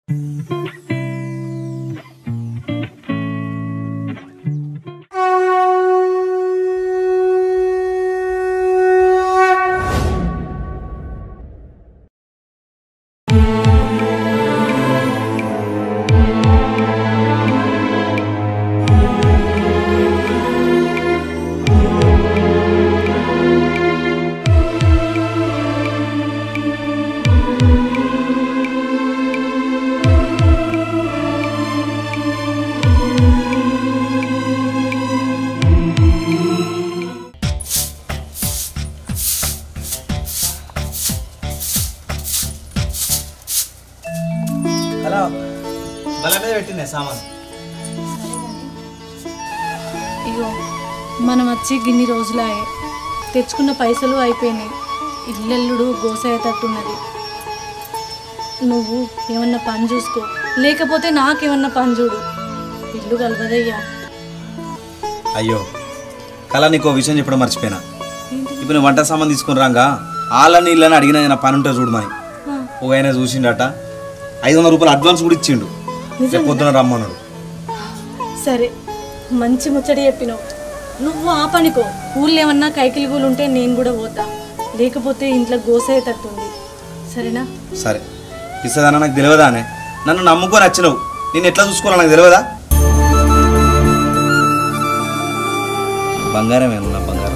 Hello బల మీద పెట్టిందే సామాన్ ఇగో మనం వచ్చి గిన్ని రోజులాయే తెచ్చుకున్న పైసలు అయిపోయినాయి ఇల్లెల్లుడు గోసయ్యేటట్టున్నది నువ్వు ఏమన్నా పని చూసుకో లేకపోతే నాకేమన్నా పని చూడు ఇల్లు కలవదయ్యా అయ్యో కళ నీకు ఓ విషయం చెప్పడం మర్చిపోయినా ఇప్పుడు నేను వంట సామాన్ తీసుకుని రాగా వాళ్ళని ఇళ్ళని అడిగిన నా పని ఉంటే చూడమని ఆ, ఒక ఆయన చూసిండట ఐదు వందల రూపాయలు అడ్వాన్స్ కూడా ఇచ్చిండు రేపు పొద్దున రమ్మన్నాడు సరే మంచి ముచ్చడి చెప్పినావు నువ్వు ఆ పనికో ఊళ్ళో ఏమన్నా కైకిలి గూలు ఉంటే నేను కూడా పోతా లేకపోతే ఇంట్లో గోసయ్యేటట్టుంది సరేనా సరే ఇస్తుందన్న నాకు తెలియదా అనే నన్ను నమ్ముకొని వచ్చినావు నేను ఎట్లా చూసుకోవాలో నాకు తెలియదా బంగారం ఏమన్నా బంగారం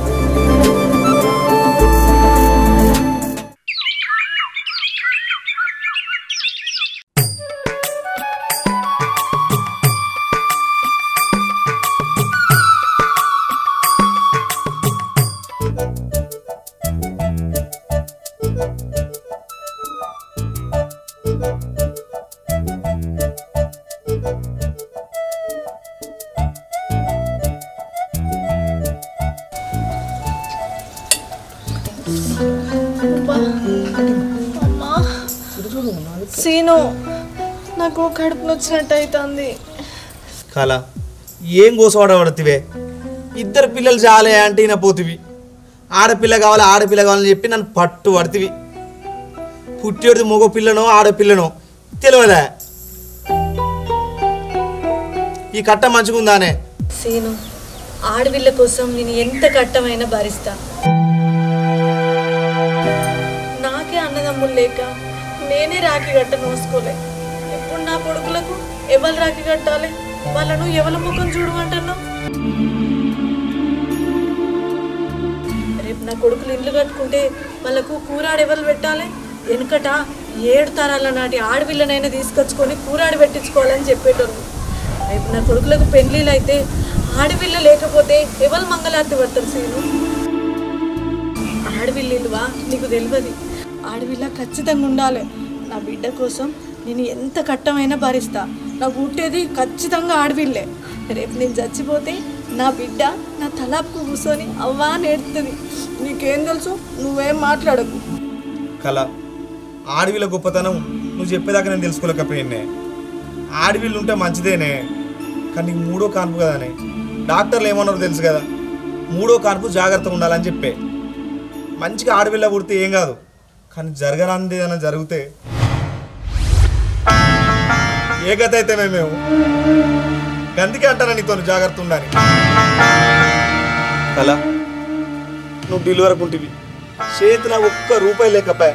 అమ్మా సీను నాకు కడుపు నొచ్చినట్టు అవుతుంది కళ ఏం కోసవాడబడతివే ఇద్దరు పిల్లలు చాలే అంటే ఈయన పోతివి ఆడపిల్ల కావాలి ఆడపిల్ల కావాలని చెప్పి నన్ను పట్టు పడుతుంది పుట్టేది మగ పిల్లనో ఆడపిల్లనో తెలియదా ఈ కట్ట మంచిగుందానే సీను ఆడవిళ్ళ కోసం నేను ఎంత కట్టమైనా భరిస్తా నాకే అన్నదమ్ములు లేక నేనే రాఖీ కట్ట నోసుకోలే ఇప్పుడు నా కొడుకులకు ఎవరు రాఖీ కట్టాలి వాళ్ళను ఎవరి ముఖం చూడమంటున్నావు రేపు నా కొడుకులు ఇల్లు కట్టుకుంటే వాళ్ళకు కూరాడు ఎవరు పెట్టాలి వెనుకట ఏడు తరాల నాటి ఆడపిల్లనైనా తీసుకొచ్చుకొని కూరాడు పెట్టించుకోవాలని చెప్పేటోళ్ళు రేపు నా కొడుకులకు పెళ్ళిళ్ళు అయితే ఆడపిల్ల లేకపోతే ఎవరు మంగళారతి పడతారు సీను ఆడపిల్లిలువా నీకు తెలియదు ఆడపిల్ల ఖచ్చితంగా ఉండాలి నా బిడ్డ కోసం నేను ఎంత కట్టమైనా భరిస్తా నా పుట్టేది ఖచ్చితంగా ఆడపిల్లే రేపు నేను చచ్చిపోతే నా బిడ్డ నా తలాపుకు కూర్చొని అవ్వా నేడుతుంది నీకేం తెలుసు నువ్వేం మాట్లాడకు కళ ఆడవిల గొప్పతనం నువ్వు చెప్పేదాకా నేను తెలుసుకోలేకపోయానే ఆడవిళ్ళు ఉంటే మంచిదేనే కానీ నీకు మూడో కాన్పు కదానే డాక్టర్లు ఏమన్నారో తెలుసు కదా మూడో కాన్పు జాగ్రత్తగా ఉండాలని చెప్పే మంచిగా ఆడపిల్ల పుడితే ఏం కాదు కానీ జరగరాంది ఏదైనా జరిగితే ఏ గత అయితే మేము గందుకే అంటారా నీతో జాగ్రత్త ఉండాలి కళ నువ్వు ఢిల్లీ వరకు ఉంటివి చేతిలో ఒక్క రూపాయి లేకపోయా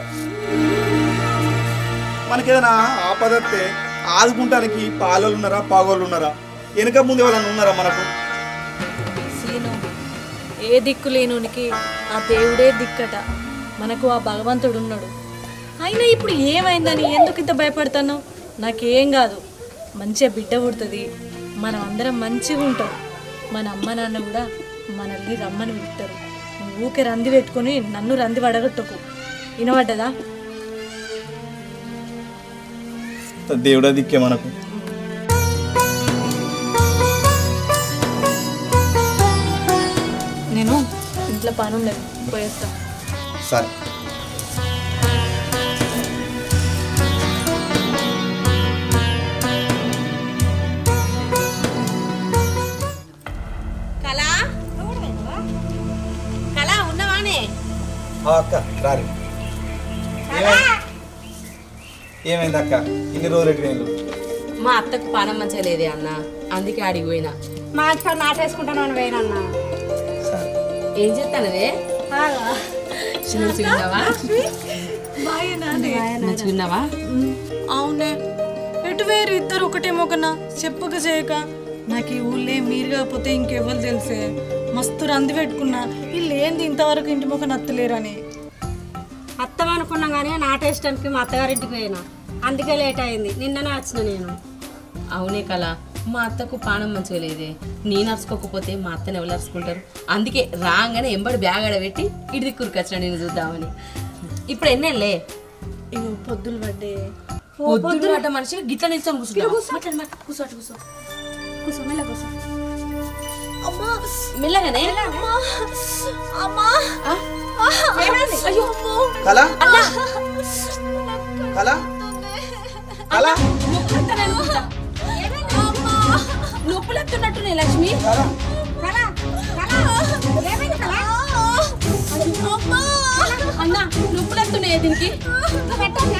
మనకేదైనా ఆపదత్తే ఆదుకుంటానికి పాలోళ్ళు ఉన్నారా పాగోళ్ళు ఉన్నారా వెనక ముందు ఎవరైనా ఉన్నారా మనకు సీను ఏ దిక్కు లేనునికి ఆ దేవుడే దిక్కట మనకు ఆ భగవంతుడు ఉన్నాడు అయినా ఇప్పుడు ఏమైందని ఎందుకు ఇంత భయపడుతున్నావు నాకేం కాదు మంచిగా బిడ్డ పుడుతుంది మనం అందరం మంచిగా ఉంటాం మన అమ్మ నాన్న కూడా మనల్ని రమ్మని పిలుస్తారు నువ్వు ఊకే రంది పెట్టుకొని నన్ను రంది పడగొట్టకు వినబడ్డదా దేవుడా దిక్కే మనకు నేను ఇంట్లో పని ఉండదు పోయేస్తా సరే కళా కళా ఉన్నవానే ఆ అక్క రారి ఏమైంది అక్క ఇన్ని రోజులు ఎటువైండు మా అత్తకు పానం మంచిగా లేదే అన్న అందుకే ఆడికి పోయినా మా ఇంటికాడ నాటేసుకుంటాను అని పోయినన్నా సరే ఏం చేస్తానవే మంచిగున్నావా మంచిగున్నావా అవునే ఎటు వేరు ఇద్దరు ఒకటే మొగన చెప్పక చేయక నాకు ఈ ఊళ్ళే మీరు కాకపోతే ఇంకెవరు తెలిసే మస్తు రంది పెట్టుకున్నా వీళ్ళు ఏంది ఇంతవరకు ఇంటి మొక్క నత్తలేరని అత్తం అనుకున్నాం కానీ నాటేసడానికి మా అత్తగారింటికి పోయినా అందుకే లేట్ అయింది నిన్ననే వచ్చిన నేను అవునే కల మా అత్తకు పానం మంచిగా లేదే నేను అరుచుకోకపోతే మా అత్తని ఎవరు అరుచుకుంటారు అందుకే రాగానే ఎంబడి బ్యాగ్ ఆడబెట్టి ఇడి దిక్కురికొచ్చిన నేను చూద్దామని ఇప్పుడు ఎన్నెళ్ళే ఇగో పొద్దులు పడ్డే పొద్దున్న పడ్డ మనిషి గిట్ల నిల్చొని కూర్చుంటా మాట్లాడు, మాట్లాడు, కూర్చో అటు కూర్చో కూర్చో మెల్ల కూర్చో మెల్లగానే అమ్మా ఆ? అయ్యో కళ కళ కళ నొప్పులు ఎత్తున్నట్టున్నాయి లక్ష్మి కళ కళ ఏమైంది కళ అన్న నొప్పులు ఎత్తున్నాయి దీనికి నువ్వు పెట్టన్నా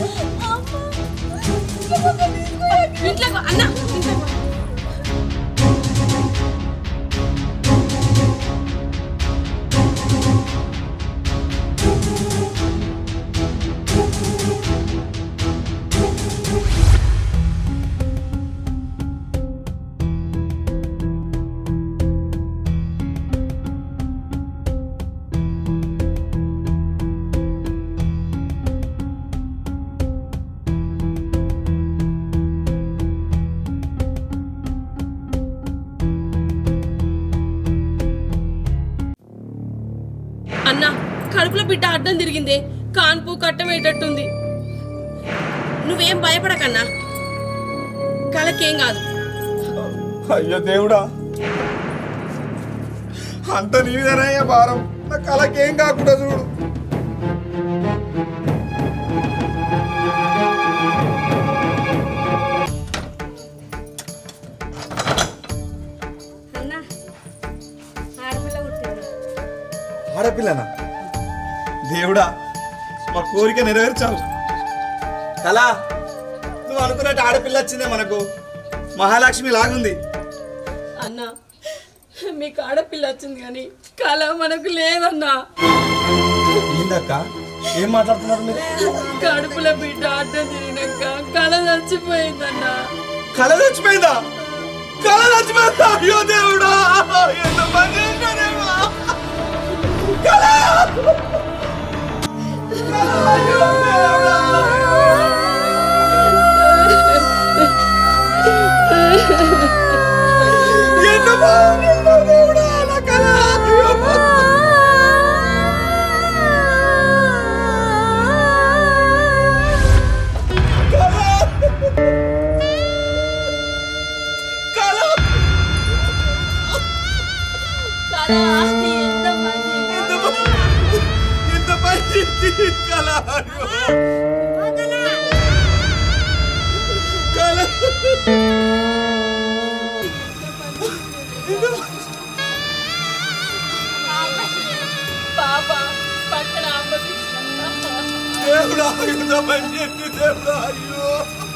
ఇంట్లో అన్న ఇంట్లో అన్న కడుపులో బిడ్డ అడ్డం తిరిగిందే కాన్పు కట్టమేటట్టుంది నువ్వేం భయపడకన్నా కళకేం కాదు అయ్యో దేవుడా అంత నీదేనయ్యా భారం నా కళకేం కాకుండా చూడు అన్న ఆడపిల్ల పుట్టింది ఆడపిల్లనా దేవుడా మా కోరిక నెరవేర్చావు కళ నువ్వు అనుకున్నట్టు ఆడపిల్ల వచ్చిందే మనకు మహాలక్ష్మి లాగుంది అన్న మీకు ఆడపిల్ల వచ్చింది కానీ కళ మనకు లేదన్నా ఏందక్క ఏం మాట్లాడుతున్నారు మీరు కడుపులో బిడ్డ అడ్డం తిరిగినాక కళ చచ్చిపోయిందన్నా కళ చచ్చిపోయిందా కళ చచ్చిపోయిందా అయ్యో దేవుడా ఎంత పని చేశానేమో. కళ! కళ! అయ్యో దేవుడా! ఎంత పని చేశావు దేవుడా నా కళ! అయ్యో! కళ! కళ ఎంత మంది ఎంత పని- ఎంత పని చేసింది కళ! అయ్యో! కళ! పాప పక్కన అమ్మకి దేవుడా ఎంత పని చేసింది దేవుడా అయ్యో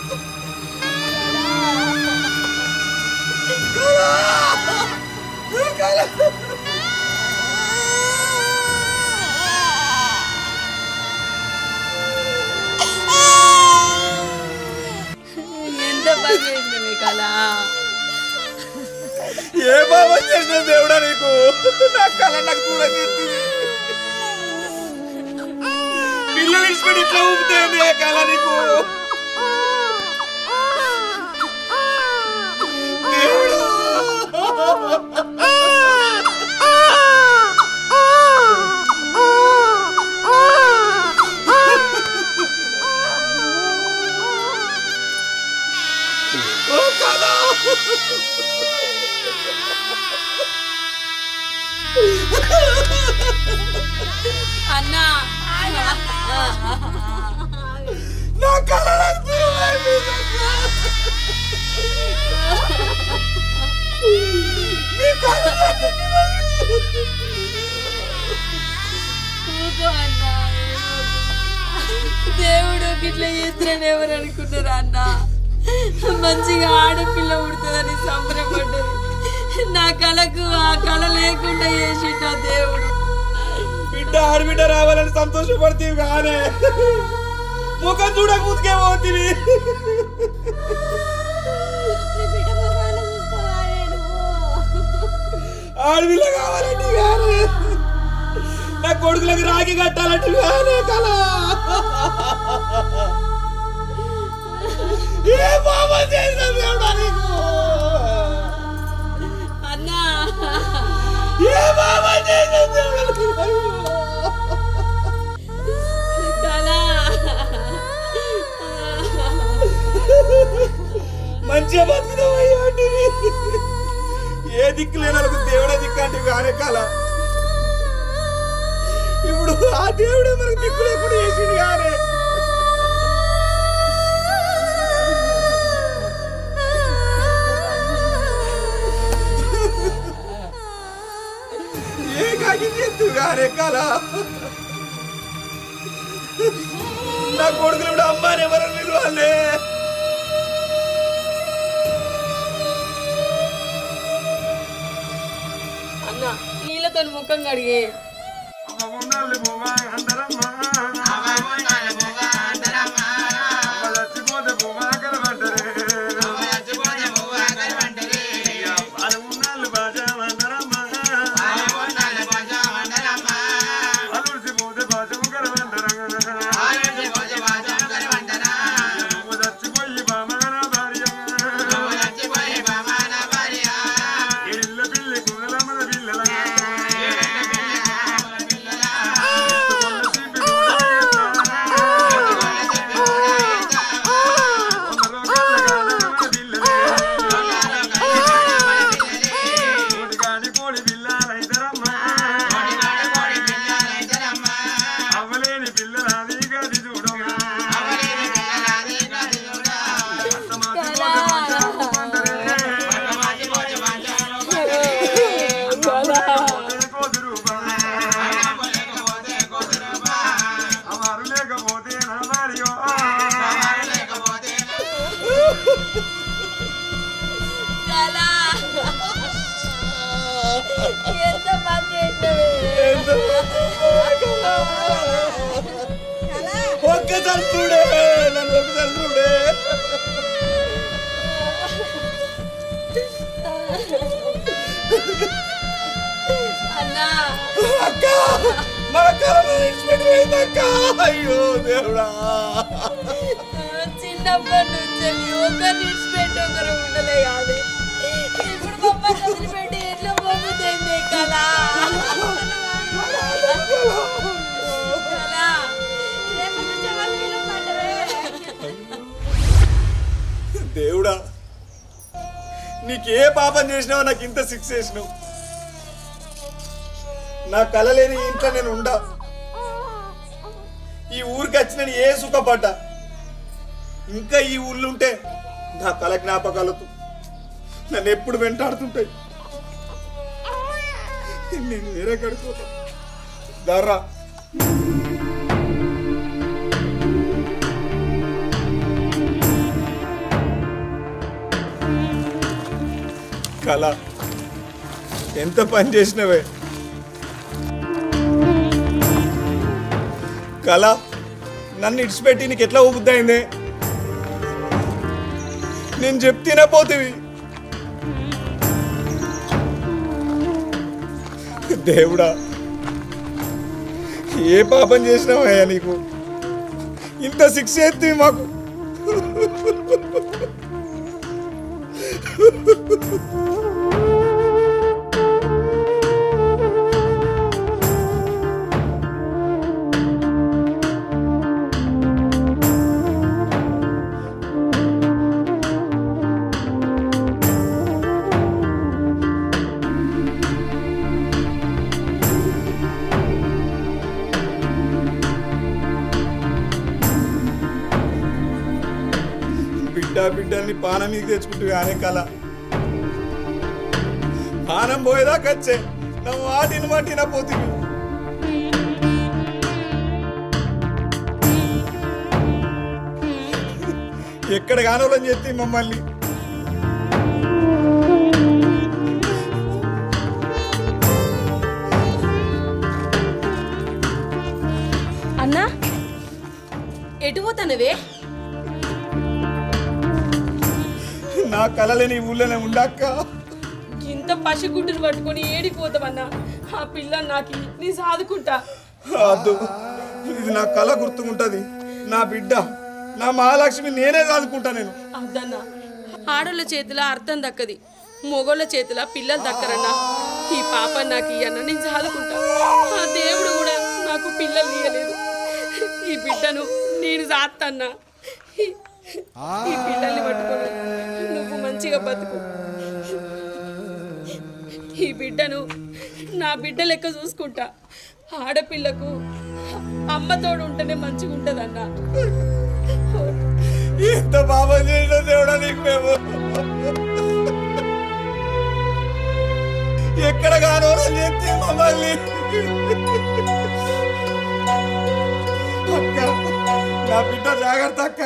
కళ! కళ! ఎంత పని చేసింది కళ ఏ బాబా చేసిన దేవుడా నీకు నా కళ నాకు దూరం చేస్తుంది పిల్లలు ఇచ్చిపెట్టి ఇట్లా ఊపుతుంది ఏ కళ నీకు దేవుడా ఓ కళ అన్నా నా కళ నాకు దూరం అయిపోయింది అక్క. నీ కళ నాకు దూరం అయిపోయింది. ఊరుకో అన్నా దేవుడు నాకు ఇట్లా చేస్తారని ఎవరు అనుకున్నారా అన్న మంచిగా ఆడపిల్ల పుడుతుందని సంబరపడ్డది నా కళకు ఆ కళ లేకుండా చేసిండు ఆ దేవుడు బిడ్డ ఆడబిడ్డ రావాలని సంతోషపడితే కానే ముఖం చూడక ముందుకే పోతుంది ఆడపిల్ల కావాలంటే కానే నా కొడుకులకు రాగి కట్టాలంటే కానే కల ఏ పాపం చేసిన దేవుడా నీకు అన్నా ఏ పాపం చేసిన దేవుడా నీకు? కళ మంచిగా బతుకుతామయ్యా అంటివి. ఏ దిక్కు లేని వాళ్ళకు దేవుడే దిక్కు అంటే కానే కాల ఇప్పుడు ఆ దేవుడే మనకు దిక్కు లేకుండా చేసిండు కానే ఏ కాకి చేస్తూ కానే కాల నా కొడుకులు ఇప్పుడు అమ్మాని ఎవరు నిలవాలే అన్న నీళ్ళతో ముఖం కడిగే అవలేని పిల్లలాది గది చూడమ్మా అమరు లేకపోతే నా భార్యో ఎంత పని చేసినవే ఒక్కసారి చూడే నన్ను ఒక్కసారి చూడే అన్నా అక్క మన కళను విడిచిపెట్టిపోయింది అక్క అయ్యో దేవుడా చిన్నప్పటి నుంచి ఒకరు విడిచిపెట్టి ఒకరు ఉండలే కాదు ఇప్పుడు మమ్మల్ని వదిలిపెట్టి ఎట్లా పోతుంది కదా కదా దేవుడా నీకే పాపం చేసినావు నాకు ఇంత శిక్ష చేసినావు నా కళ లేని ఈ ఇంట్లో నేను ఉండా ఈ ఊరికి వచ్చిన నేను ఏ సుఖపడ్డా ఇంకా ఈ ఊళ్ళో ఉంటే నా కళ జ్ఞాపకాలతో నన్ను ఎప్పుడు వెంటాడుతుంటాయి నేను వేరే కడుకోతా దర్రా కళ ఎంత పని చేసినవే కళ నన్ను ఇడిచిపెట్టి నీకు ఎట్లా ఊగుద్దయిందే నేను చెప్తేనే పోతివి దేవుడా ఏ పాపం చేసినావయ్యా నీకు ఇంత శిక్ష ఎత్తివి మాకు బిడ్డ బిడ్డల్ని పానం మీద తెచ్చుకుంటూ అనే కళ పానం పోయేదాకా వచ్చే నా వాటిని వాటిన పోతుంది ఎక్కడ కానోళ్ళని చెప్తే మమ్మల్ని అన్నా ఎటు పోతానవే నా కలలేని ఈ ఊళ్ళోనే ఉండక్క ఇంత పసిగుడ్డును పట్టుకొని ఏడిపోతామన్నా ఆ పిల్ల నాకు ఇయ్యి. నీ సాదుకుంటా వద్దు ఇది నా కళ గుర్తుకుంటది నా బిడ్డ నా మహాలక్ష్మి నేనే కాదుకుంటా నేను అద్దన్నా ఆడోళ్ళ చేతిలో అర్థం దక్కది మొగోళ్ళ చేతిలో పిల్లలు దక్కరన్నా ఈ పాప నాకు ఇయ్యన్న నేను చదువుకుంటా ఆ దేవుడు కూడా నాకు పిల్లలు ఇయ్యలేదు ఈ బిడ్డను నేను సాత్తన్నా ఈ- ఈ పిల్లల్ని పట్టుకొని నువ్వు మంచిగా బతుకు ఈ బిడ్డను నా బిడ్డ లెక్క చూసుకుంటా ఆడపిల్లకు అమ్మతోడు ఉంటేనే మంచిగా ఉంటుందన్నా ఎంత పాపం చేసిన దేవుడా నీకు మేము ఎక్కడ కానోళ్ళని చెప్తే మమ్మల్ని అక్క నా బిడ్డ జాగ్రత్త అక్క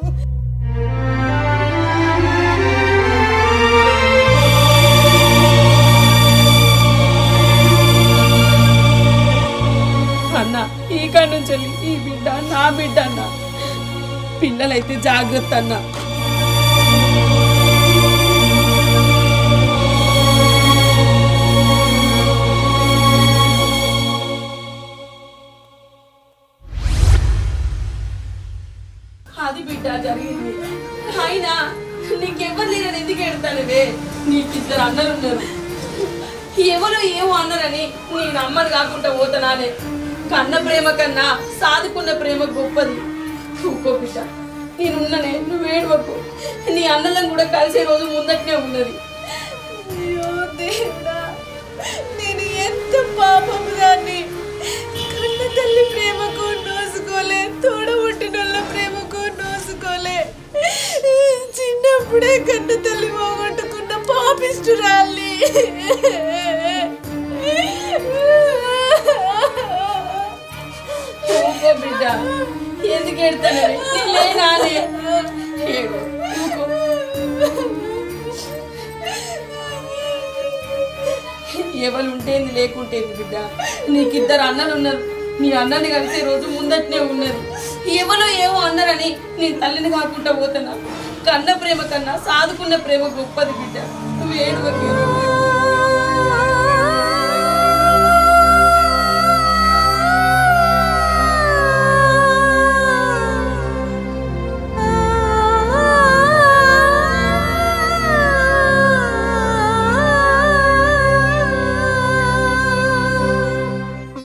అన్న ఈ కాడ నుంచి వెళ్ళి ఈ బిడ్డ నా బిడ్డ అన్న పిల్లలైతే జాగ్రత్త అన్న అది బిడ్డ జరిగింది అయినా నీకెవ్వరు లేరని ఎందుకు ఎడతానువే నీకు ఇద్దరు అన్నలు ఉన్నారు ఎవరు ఏమో అన్నారని నేను అమ్మని కాకుండా పోతున్నానే కన్న ప్రేమ కన్నా సాదుకున్న ప్రేమ గొప్పది ఊకో బిడ్డ నేనున్ననే నువ్వు ఏడవకు నీ అన్నలను కూడా కలిసే రోజు ముందట్నే ఉన్నది అయ్యో దేవుడా నేను ఎంత పాపం దాన్ని కన్న తల్లి ప్రేమకు నోసుకోలే తోడ పుట్టినోళ్ళ ప్రేమకు నోసుకోలే చిన్నప్పుడే కన్న తల్లి పోగొట్టుకున్న పాపిష్టురాల్ని ఊకో బిడ్డ ఎందుకు ఎడతానే లేనానే ఏడు ఊకో ఎవరు ఉంటేంది లేకుంటేంది బిడ్డ నీకు ఇద్దరు అన్నలు ఉన్నారు నీ అన్నని కలిసే రోజు ముందట్నే ఉన్నది ఎవరో ఏమో అన్నారని నీ తల్లిని కాకుండా పోతున్నా కన్న ప్రేమ కన్నా సాదుకున్న ప్రేమ గొప్పది బిడ్డ నువ్వు ఏడువకి